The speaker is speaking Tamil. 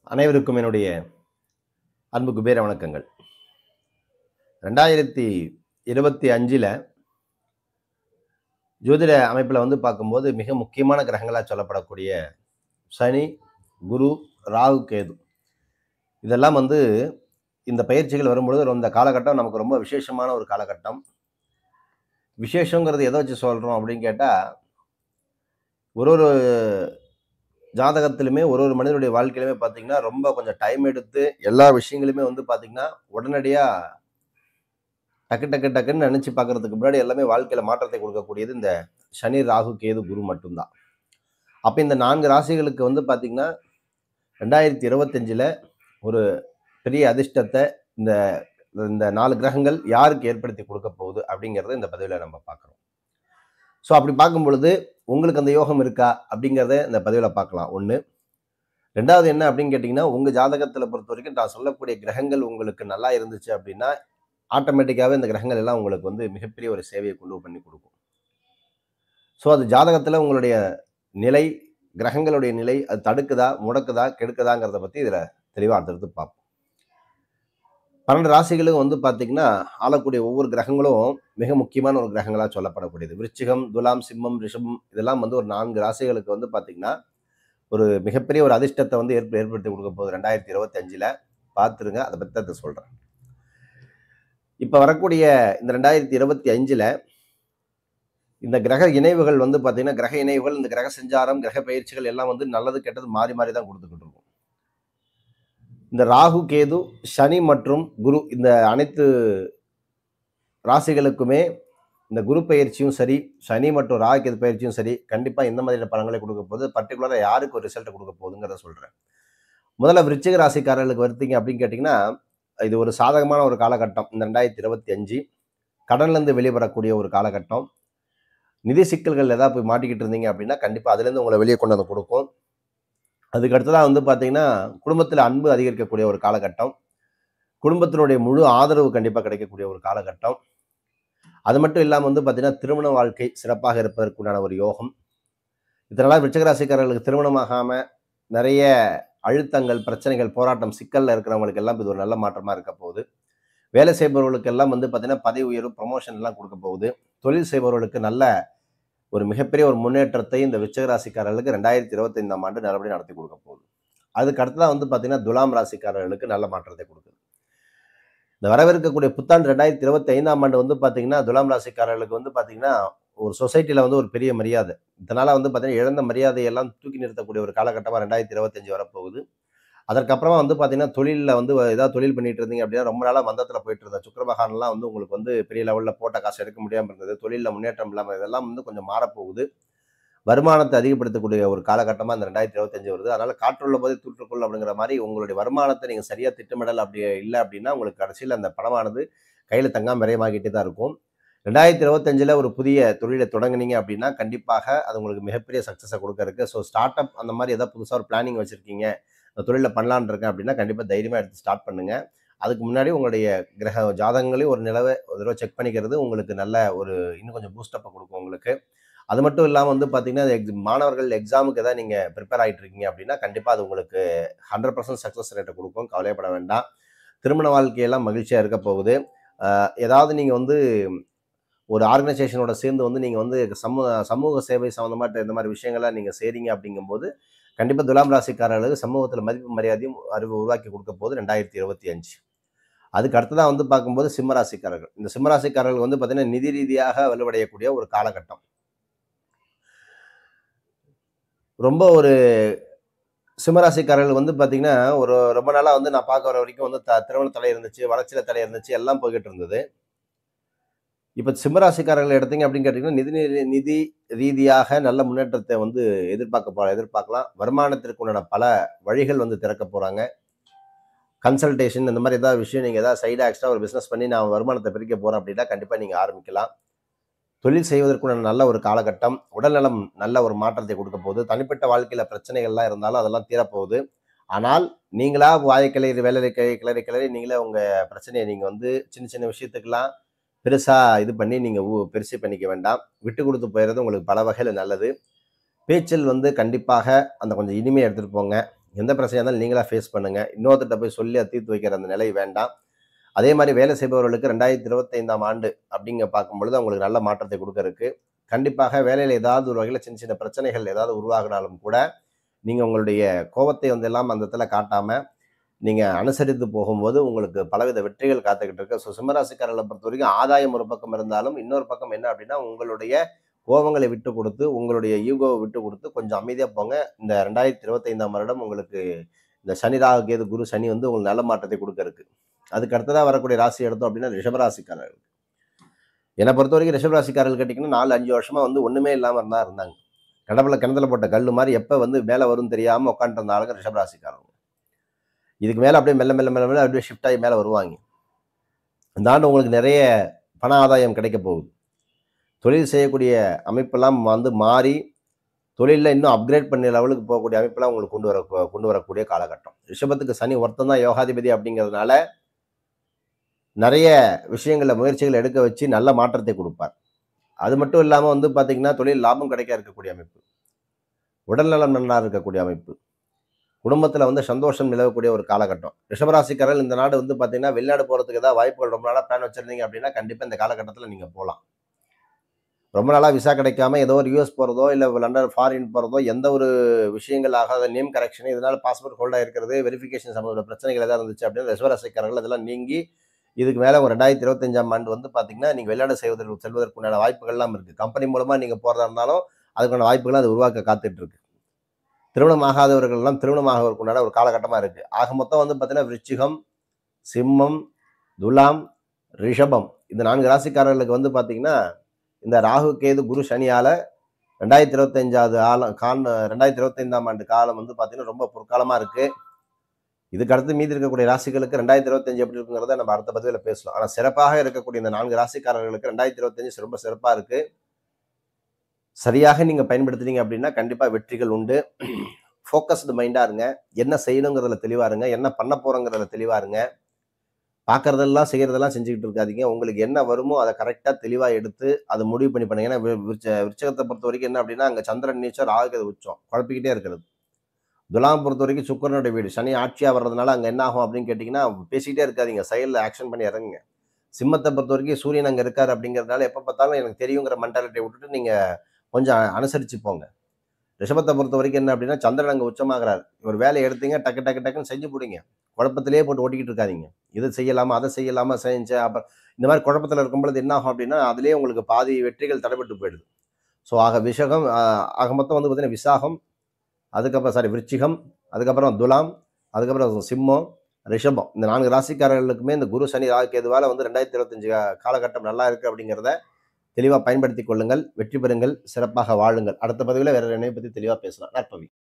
அனைவருக்கும் என்னுடைய அன்பு குபேர வணக்கங்கள் ரெண்டாயிரத்தி இருபத்தி அஞ்சில் ஜோதிட அமைப்பில் வந்து பார்க்கும்போது மிக முக்கியமான கிரகங்களாக சொல்லப்படக்கூடிய சனி குரு ராகு கேது இதெல்லாம் வந்து இந்த பயிற்சிகள் வரும்பொழுது இந்த காலகட்டம் நமக்கு ரொம்ப விசேஷமான ஒரு காலகட்டம் விசேஷங்கிறது எதை வச்சு சொல்கிறோம் அப்படின்னு கேட்டால் ஒரு ஒரு ஜாதகத்திலுமே ஒரு ஒரு மனிதனுடைய வாழ்க்கையிலுமே பார்த்தீங்கன்னா ரொம்ப கொஞ்சம் டைம் எடுத்து எல்லா விஷயங்களுமே வந்து பார்த்தீங்கன்னா உடனடியாக டக்கு டக்கு டக்குன்னு நினச்சி பார்க்கறதுக்கு முன்னாடி எல்லாமே வாழ்க்கையில் மாற்றத்தை கொடுக்கக்கூடியது இந்த சனி ராகு கேது குரு மட்டும்தான் அப்போ இந்த நான்கு ராசிகளுக்கு வந்து பார்த்தீங்கன்னா ரெண்டாயிரத்தி இருபத்தஞ்சில் ஒரு பெரிய அதிர்ஷ்டத்தை இந்த இந்த நாலு கிரகங்கள் யாருக்கு ஏற்படுத்தி கொடுக்க போகுது அப்படிங்கிறத இந்த பதிவில் நம்ம பார்க்குறோம் ஸோ அப்படி பார்க்கும் பொழுது உங்களுக்கு அந்த யோகம் இருக்கா அப்படிங்கிறத இந்த பதிவில் பார்க்கலாம் ஒன்று ரெண்டாவது என்ன அப்படின்னு கேட்டிங்கன்னா உங்கள் ஜாதகத்தில் பொறுத்த வரைக்கும் நான் சொல்லக்கூடிய கிரகங்கள் உங்களுக்கு நல்லா இருந்துச்சு அப்படின்னா ஆட்டோமேட்டிக்காகவே இந்த கிரகங்கள் எல்லாம் உங்களுக்கு வந்து மிகப்பெரிய ஒரு சேவையை கொண்டு பண்ணி கொடுக்கும் ஸோ அது ஜாதகத்தில் உங்களுடைய நிலை கிரகங்களுடைய நிலை அது தடுக்குதா முடக்குதா கெடுக்குதாங்கிறத பற்றி இதில் தெளிவாக அடுத்தடுத்து பார்ப்போம் பன்னெண்டு ராசிகளும் வந்து பார்த்தீங்கன்னா ஆளக்கூடிய ஒவ்வொரு கிரகங்களும் மிக முக்கியமான ஒரு கிரகங்களாக சொல்லப்படக்கூடியது விருச்சிகம் துலாம் சிம்மம் ரிஷபம் இதெல்லாம் வந்து ஒரு நான்கு ராசிகளுக்கு வந்து பார்த்தீங்கன்னா ஒரு மிகப்பெரிய ஒரு அதிர்ஷ்டத்தை வந்து ஏற்ப ஏற்படுத்தி கொடுக்க போகுது ரெண்டாயிரத்தி இருபத்தஞ்சில் பார்த்துருங்க அதை பற்றி அதை சொல்கிறேன் இப்போ வரக்கூடிய இந்த ரெண்டாயிரத்தி இருபத்தி அஞ்சில் இந்த கிரக இணைவுகள் வந்து பார்த்தீங்கன்னா கிரக இணைவுகள் இந்த கிரக சஞ்சாரம் கிரக பயிற்சிகள் எல்லாம் வந்து நல்லது கெட்டது மாறி மாறி தான் கொடுத்துக்கிட்டு இருக்கும் இந்த ராகு கேது சனி மற்றும் குரு இந்த அனைத்து ராசிகளுக்குமே இந்த குரு பயிற்சியும் சரி சனி மற்றும் ராகு கேது பயிற்சியும் சரி கண்டிப்பாக எந்த மாதிரியான பலன்களை கொடுக்க போகுது பர்டிகுலராக யாருக்கு ஒரு ரிசல்ட்டை கொடுக்க போகுதுங்கிறத சொல்கிறேன் முதல்ல விருச்சிக ராசிக்காரர்களுக்கு வருத்தீங்க அப்படின்னு கேட்டிங்கன்னா இது ஒரு சாதகமான ஒரு காலகட்டம் இந்த ரெண்டாயிரத்தி இருபத்தி அஞ்சு கடன்லேருந்து வெளிவரக்கூடிய ஒரு காலகட்டம் நிதி சிக்கல்கள் ஏதாவது போய் மாட்டிக்கிட்டு இருந்தீங்க அப்படின்னா கண்டிப்பாக அதுலேருந்து உங்களை வெளியே கொண்டு வந்து கொடுக்கும் அதுக்கு அடுத்ததாக வந்து பார்த்தீங்கன்னா குடும்பத்தில் அன்பு அதிகரிக்கக்கூடிய ஒரு காலகட்டம் குடும்பத்தினுடைய முழு ஆதரவு கண்டிப்பாக கிடைக்கக்கூடிய ஒரு காலகட்டம் அது மட்டும் இல்லாமல் வந்து பார்த்தீங்கன்னா திருமண வாழ்க்கை சிறப்பாக இருப்பதற்குண்டான ஒரு யோகம் இதனால் விருச்சகராசிக்காரர்களுக்கு திருமணமாகாமல் நிறைய அழுத்தங்கள் பிரச்சனைகள் போராட்டம் சிக்கலில் இருக்கிறவங்களுக்கு எல்லாம் இது ஒரு நல்ல மாற்றமாக இருக்க போகுது வேலை செய்பவர்களுக்கு எல்லாம் வந்து பார்த்தீங்கன்னா பதவி உயர்வு ப்ரொமோஷன் எல்லாம் கொடுக்க போகுது தொழில் செய்பவர்களுக்கு நல்ல ஒரு மிகப்பெரிய ஒரு முன்னேற்றத்தை இந்த விச்சக ராசிக்காரர்களுக்கு ரெண்டாயிரத்தி இருபத்தைந்தாம் ஆண்டு நல்லபடியாக நடத்தி கொடுக்க போகுது அதுக்கு அடுத்ததான் வந்து பார்த்தீங்கன்னா துலாம் ராசிக்காரர்களுக்கு நல்ல மாற்றத்தை கொடுக்குது இந்த வரவிருக்கக்கூடிய புத்தாண்டு ரெண்டாயிரத்தி இருபத்தி ஐந்தாம் ஆண்டு வந்து பார்த்தீங்கன்னா துலாம் ராசிக்காரர்களுக்கு வந்து பார்த்தீங்கன்னா ஒரு சொசைட்டியில் வந்து ஒரு பெரிய மரியாதை இதனால் வந்து பார்த்தீங்கன்னா இழந்த மரியாதையெல்லாம் தூக்கி நிறுத்தக்கூடிய ஒரு காலகட்டமாக ரெண்டாயிரத்தி இருபத்தஞ்சு வரப்போகுது அதற்கப்புறமா வந்து பார்த்தீங்கன்னா தொழிலில் வந்து ஏதாவது தொழில் பண்ணிட்டு இருந்தீங்க அப்படின்னா ரொம்ப நாளாக மந்தத்தில் போயிட்டு இருந்த சுக்கரபகான்லாம் வந்து உங்களுக்கு வந்து பெரிய லெவலில் போட்ட காசு எடுக்க முடியாமல் இருந்தது தொழிலில் முன்னேற்றம் இல்லாமல் இதெல்லாம் வந்து கொஞ்சம் மாறப்போகுது வருமானத்தை அதிகப்படுத்தக்கூடிய ஒரு காலகட்டமாக இந்த ரெண்டாயிரத்தி இருபத்தஞ்சு வருது அதனால் காற்றுள்ள போதே தூற்றுக்கொள் அப்படிங்கிற மாதிரி உங்களுடைய வருமானத்தை நீங்கள் சரியாக திட்டமிடல் அப்படி இல்லை அப்படின்னா உங்களுக்கு கடைசியில் அந்த பணமானது கையில் தங்காம விரயமாகிட்டே தான் இருக்கும் ரெண்டாயிரத்தி இருபத்தஞ்சில் ஒரு புதிய தொழிலை தொடங்குனீங்க அப்படின்னா கண்டிப்பாக அது உங்களுக்கு மிகப்பெரிய சக்ஸஸை கொடுக்க இருக்கு ஸோ ஸ்டார்ட் அப் அந்த மாதிரி ஏதாவது புதுசாக ஒரு பிளானிங் வச்சுருக்கீங்க அந்த தொழிலில் பண்ணலான்னு இருக்கேன் அப்படின்னா கண்டிப்பாக தைரியமாக எடுத்து ஸ்டார்ட் பண்ணுங்க அதுக்கு முன்னாடி உங்களுடைய கிரக ஜாதகங்களையும் ஒரு நிலவை ஒரு தடவை செக் பண்ணிக்கிறது உங்களுக்கு நல்ல ஒரு இன்னும் கொஞ்சம் பூஸ்டப்பை கொடுக்கும் உங்களுக்கு அது மட்டும் இல்லாமல் வந்து பார்த்தீங்கன்னா எக்ஸ் மாணவர்கள் எக்ஸாமுக்கு எதாவது நீங்கள் ப்ரிப்பேர் ஆகிட்டு இருக்கீங்க அப்படின்னா கண்டிப்பாக அது உங்களுக்கு ஹண்ட்ரட் பர்சன்ட் சக்ஸஸ் ரேட்டை கொடுக்கும் கவலைப்பட வேண்டாம் திருமண வாழ்க்கையெல்லாம் மகிழ்ச்சியாக இருக்க போகுது ஆஹ் ஏதாவது நீங்கள் வந்து ஒரு ஆர்கனைசேஷனோட சேர்ந்து வந்து நீங்கள் வந்து சமூக சமூக சேவை சம்மந்தமாட்ட இந்த மாதிரி விஷயங்கள்லாம் நீங்கள் செய்கிறீங்க அப்படிங்கும்போது கண்டிப்பாக துலாம் ராசிக்காரர்களுக்கு சமூகத்தில் மதிப்பு மரியாதையும் அறிவு உருவாக்கி கொடுக்க போது ரெண்டாயிரத்தி இருபத்தி அஞ்சு அதுக்கு அடுத்ததான் வந்து பார்க்கும்போது சிம்மராசிக்காரர்கள் இந்த சிம்மராசிக்காரர்கள் வந்து பார்த்தீங்கன்னா நிதி ரீதியாக வலுவடையக்கூடிய ஒரு காலகட்டம் ரொம்ப ஒரு சிம்மராசிக்காரர்கள் வந்து பார்த்தீங்கன்னா ஒரு ரொம்ப நாளாக வந்து நான் பார்க்க வர வரைக்கும் வந்து த திருமண தடை இருந்துச்சு வளர்ச்சியில் தடை இருந்துச்சு எல்லாம் போய்கிட்டு இருந்தது இப்போ சிம்மராசிக்காரர்கள் எடுத்தீங்க அப்படின்னு கேட்டிங்கன்னா நிதி நிதி- நிதி ரீதியாக நல்ல முன்னேற்றத்தை வந்து எதிர்பார்க்க போற எதிர்பார்க்கலாம் வருமானத்திற்கு உண்டான பல வழிகள் வந்து திறக்க போகிறாங்க கன்சல்டேஷன் இந்த மாதிரி ஏதாவது விஷயம் நீங்கள் ஏதாவது சைடாக எக்ஸ்ட்ரா ஒரு பிஸ்னஸ் பண்ணி நான் வருமானத்தை பிரிக்க போகிறேன் அப்படின்னா கண்டிப்பாக நீங்கள் ஆரம்பிக்கலாம் தொழில் செய்வதற்குண்டான நல்ல ஒரு காலகட்டம் உடல்நலம் நல்ல ஒரு மாற்றத்தை கொடுக்க போகுது தனிப்பட்ட வாழ்க்கையில் பிரச்சனைகள்லாம் இருந்தாலும் அதெல்லாம் தீரப்போகுது ஆனால் நீங்களா வாயை கிளறி வேலை கிளறி கிளறி கிளறி நீங்களே உங்கள் பிரச்சனையை நீங்கள் வந்து சின்ன சின்ன விஷயத்துக்கெல்லாம் பெருசாக இது பண்ணி நீங்கள் பெருசு பண்ணிக்க வேண்டாம் விட்டு கொடுத்து போயிடுறது உங்களுக்கு பல வகையில் நல்லது பேச்சில் வந்து கண்டிப்பாக அந்த கொஞ்சம் இனிமையை எடுத்துகிட்டு போங்க எந்த பிரச்சனையாக இருந்தாலும் நீங்களா ஃபேஸ் பண்ணுங்க இன்னொருத்தர்கிட்ட போய் சொல்லி அதை தீர்த்து வைக்கிற அந்த நிலை வேண்டாம் அதே மாதிரி வேலை செய்பவர்களுக்கு ரெண்டாயிரத்தி இருபத்தைந்தாம் ஆண்டு அப்படிங்க பார்க்கும்பொழுது அவங்களுக்கு நல்ல மாற்றத்தை கொடுக்கறதுக்கு கண்டிப்பாக வேலையில் ஏதாவது ஒரு வகையில் சின்ன சின்ன பிரச்சனைகள் ஏதாவது உருவாகினாலும் கூட நீங்கள் உங்களுடைய கோபத்தை வந்து எல்லாம் அந்த இடத்துல காட்டாமல் நீங்கள் அனுசரித்து போகும்போது உங்களுக்கு பலவித வெற்றிகள் காத்துக்கிட்டு இருக்கு ஸோ சிம்மராசிக்காரர்களை பொறுத்த வரைக்கும் ஆதாயம் ஒரு பக்கம் இருந்தாலும் இன்னொரு பக்கம் என்ன அப்படின்னா உங்களுடைய கோபங்களை விட்டு கொடுத்து உங்களுடைய ஈகோவை விட்டு கொடுத்து கொஞ்சம் அமைதியாக போங்க இந்த ரெண்டாயிரத்தி இருபத்தைந்தாம் வருடம் உங்களுக்கு இந்த சனி ராகு கேது குரு சனி வந்து உங்களுக்கு நல்ல மாற்றத்தை கொடுக்க இருக்கு அதுக்கு அடுத்ததாக வரக்கூடிய ராசி எடுத்தோம் அப்படின்னா ரிஷபராசிக்காரர்கள் என்னை பொறுத்த வரைக்கும் ரிஷபராசிக்காரர்கள் கேட்டிங்கன்னா நாலு அஞ்சு வருஷமா வந்து ஒன்றுமே இல்லாமல் இருந்தா இருந்தாங்க கடவுள கிணத்துல போட்ட கல் மாதிரி எப்போ வந்து மேலே வரும் தெரியாமல் உட்காந்துட்டு இருந்த ஆளுங்க ரிஷபராசிக்காரங்க இதுக்கு மேலே அப்படியே மெல்ல மெல்ல மெல்ல மெல்ல அப்படியே ஷிஃப்ட் ஆகி மேலே வருவாங்க இந்த ஆண்டு உங்களுக்கு நிறைய பண ஆதாயம் கிடைக்க போகுது தொழில் செய்யக்கூடிய அமைப்பெல்லாம் வந்து மாறி தொழிலில் இன்னும் அப்கிரேட் பண்ணி லெவலுக்கு போகக்கூடிய அமைப்பெல்லாம் உங்களுக்கு கொண்டு வர கொண்டு வரக்கூடிய காலகட்டம் ரிஷபத்துக்கு சனி ஒருத்தம் தான் யோகாதிபதி அப்படிங்கிறதுனால நிறைய விஷயங்களில் முயற்சிகள் எடுக்க வச்சு நல்ல மாற்றத்தை கொடுப்பார் அது மட்டும் இல்லாமல் வந்து பார்த்தீங்கன்னா தொழில் லாபம் கிடைக்க இருக்கக்கூடிய அமைப்பு உடல்நலம் நல்லா இருக்கக்கூடிய அமைப்பு குடும்பத்தில் வந்து சந்தோஷம் நிலவக்கூடிய ஒரு காலகட்டம் ரிஷபராசிக்காரர்கள் இந்த நாடு வந்து பார்த்தீங்கன்னா வெளிநாடு போகிறதுக்கு ஏதாவது வாய்ப்புகள் ரொம்ப நாளாக பிளான் வச்சுருந்தீங்க அப்படின்னா கண்டிப்பாக இந்த காலகட்டத்தில் நீங்கள் போகலாம் ரொம்ப நாளாக விசா கிடைக்காம ஏதோ ஒரு யூஎஸ் போகிறதோ இல்லை லண்டன் ஃபாரின் போகிறதோ எந்த ஒரு விஷயங்கள் ஆகாத நேம் கரெக்ஷன் இதனால் பாஸ்போர்ட் ஹோல்டாக இருக்கிறது வெரிஃபிகேஷன் சம்மந்தப்பட்ட பிரச்சனைகள் எதாவது இருந்துச்சு அப்படின்னு ரிஷபராசிக்காரர்கள் இதெல்லாம் நீங்கி இதுக்கு மேலே ஒரு ரெண்டாயிரத்தி இருபத்தஞ்சாம் ஆண்டு வந்து பார்த்தீங்கன்னா நீங்கள் வெளிநாடு செய்வதற்கு செல்வதற்குண்டான வாய்ப்புகள்லாம் இருக்குது கம்பெனி மூலமாக நீங்கள் போகிறதா இருந்தாலும் அதுக்கான வாய்ப்புகள் அது உருவாக்க காத்துட்டு இருக்கு திருமணம் ஆகாதவர்கள்லாம் திருமணம் ஆகவதற்குண்டான ஒரு காலகட்டமாக இருக்குது ஆக மொத்தம் வந்து பார்த்தீங்கன்னா விருச்சிகம் சிம்மம் துலாம் ரிஷபம் இந்த நான்கு ராசிக்காரர்களுக்கு வந்து பார்த்தீங்கன்னா இந்த ராகு கேது குரு சனியால் ரெண்டாயிரத்தி இருபத்தஞ்சாவது ஆலம் கால ரெண்டாயிரத்தி இருபத்தைந்தாம் ஆண்டு காலம் வந்து பார்த்தீங்கன்னா ரொம்ப பொற்காலமாக இருக்குது இதுக்கு அடுத்து மீதி இருக்கக்கூடிய ராசிகளுக்கு ரெண்டாயிரத்தி இருபத்தஞ்சு எப்படி இருக்குங்கிறத நம்ம அடுத்த பதிவில் பேசலாம் ஆனால் சிறப்பாக இருக்கக்கூடிய இந்த நான்கு ராசிக்காரர்களுக்கு ரெண்டாயிரத்தி இருபத்தஞ்சு ரொம்ப சிறப்பாக இருக்கு சரியாக நீங்கள் பயன்படுத்துனீங்க அப்படின்னா கண்டிப்பாக வெற்றிகள் உண்டு ஃபோக்கஸ்டு மைண்டாக இருங்க என்ன செய்யணுங்கிறதுல தெளிவாக இருங்க என்ன பண்ண போகிறோங்கிறதுல தெளிவாக இருங்க பார்க்குறதெல்லாம் செய்கிறதெல்லாம் செஞ்சுக்கிட்டு இருக்காதீங்க உங்களுக்கு என்ன வருமோ அதை கரெக்டாக தெளிவாக எடுத்து அதை முடிவு பண்ணி பண்ணுங்க ஏன்னா வி- விருச்ச விருச்சகத்தை பொறுத்த வரைக்கும் என்ன அப்படின்னா அங்கே சந்திரன் நீச்சர் ஆகுது உச்சம் குழப்பிக்கிட்டே இருக்கிறது துலாம் பொறுத்த வரைக்கும் சுக்கரனுடைய வீடு சனி ஆட்சியாக வர்றதுனால அங்கே என்ன ஆகும் அப்படின்னு கேட்டிங்கன்னா பேசிக்கிட்டே இருக்காதீங்க செயலில் ஆக்ஷன் பண்ணி இறங்குங்க சிம்மத்தை பொறுத்த வரைக்கும் சூரியன் அங்கே இருக்காரு அப்படிங்கிறதுனால எப்போ பார்த்தாலும் எனக்கு தெரியுங்கிற மென்டாலிட்டியை விட்டுட்டு நீங்கள் கொஞ்சம் அனுசரித்து போங்க ரிஷபத்தை பொறுத்த வரைக்கும் என்ன அப்படின்னா சந்திரன் அங்கே உச்சமாகிறார் ஒரு வேலையை எடுத்தீங்க டக்கு டக்கு டக்குன்னு செஞ்சு போடுங்க குழப்பத்திலேயே போட்டு ஓட்டிக்கிட்டு இருக்காதீங்க இது செய்யலாமா அதை செய்யலாமா செஞ்சேன் அப்புறம் இந்த மாதிரி குழப்பத்தில் இருக்கும் பொழுது என்ன ஆகும் அப்படின்னா அதுலேயே உங்களுக்கு பாதி வெற்றிகள் தடைபட்டு போயிடுது ஸோ ஆக விஷகம் ஆஹ் ஆக மொத்தம் வந்து பார்த்தீங்கன்னா விசாகம் அதுக்கப்புறம் சாரி விருச்சிகம் அதுக்கப்புறம் துலாம் அதுக்கப்புறம் சிம்மம் ரிஷபம் இந்த நான்கு ராசிக்காரர்களுக்குமே இந்த குரு சனி ராகு கேதுவால வந்து ரெண்டாயிரத்தி இருபத்தஞ்சு காலகட்டம் நல்லா இருக்கு அப்படிங்கிறத தெளிவாக பயன்படுத்திக் கொள்ளுங்கள் வெற்றி பெறுங்கள் சிறப்பாக வாழுங்கள் அடுத்த பதிவில் வேற என்னை பற்றி தெளிவாக பேசலாம் நற்பவி